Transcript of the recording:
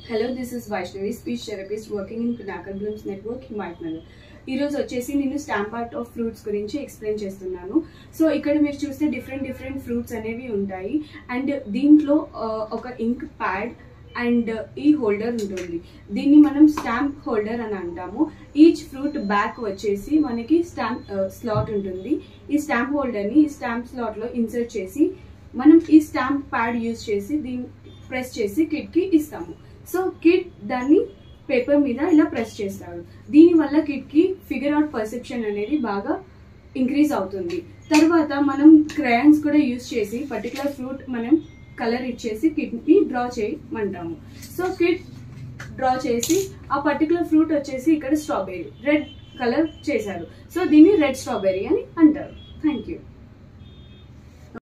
hello this is Vaishnavi speech therapist working in Pinnacle Blooms Network Himayat Nagar ఈ రోజు వచ్చేసి నేను స్టాంప్ ఆర్ట్ ఆఫ్ ఫ్రూట్స్ గురించి ఎక్స్ప్లెయిన్ చేస్తున్నాను సో ఇక్కడ మీరు చూస్తే డిఫరెంట్ డిఫరెంట్ ఫ్రూట్స్ అనేవి ఉంటాయి అండ్ దీంట్లో ఆ, ఒక ఇంక్ ప్యాడ్ అండ్ ఈ హోల్డర్ ఉంటుంది దీన్ని మనం స్టాంప్ హోల్డర్ అని అంటాము ఈచ్ ఫ్రూట్ బ్యాక్ వచ్చేసి మనకి స్టాంప్ స్లాట్ ఉంటుంది ఈ స్టాంప్ హోల్డర్ని ఈ స్టాంప్ స్లాట్లో ఇన్సర్ట్ చేసి మనం ఈ స్టాంప్ ప్యాడ్ యూజ్ చేసి దీన్ని ప్రెస్ చేసి కిట్కి ఇస్తాము సో కిట్ దాన్ని పేపర్ మీద ఇలా ప్రెస్ చేస్తాడు దీనివల్ల కిట్కి ఫిగర్ అవుట్ పర్సెప్షన్ అనేది బాగా ఇంక్రీజ్ అవుతుంది తర్వాత మనం క్రయాన్స్ కూడా యూజ్ చేసి పర్టికులర్ ఫ్రూట్ మనం కలర్ ఇచ్చేసి కిట్ని డ్రా చేయమంటాము సో కిట్ డ్రా చేసి ఆ పర్టికులర్ ఫ్రూట్ వచ్చేసి ఇక్కడ స్ట్రాబెర్రీ రెడ్ కలర్ చేశారు సో దీన్ని రెడ్ స్ట్రాబెర్రీ అని అంటారు థ్యాంక్ యూ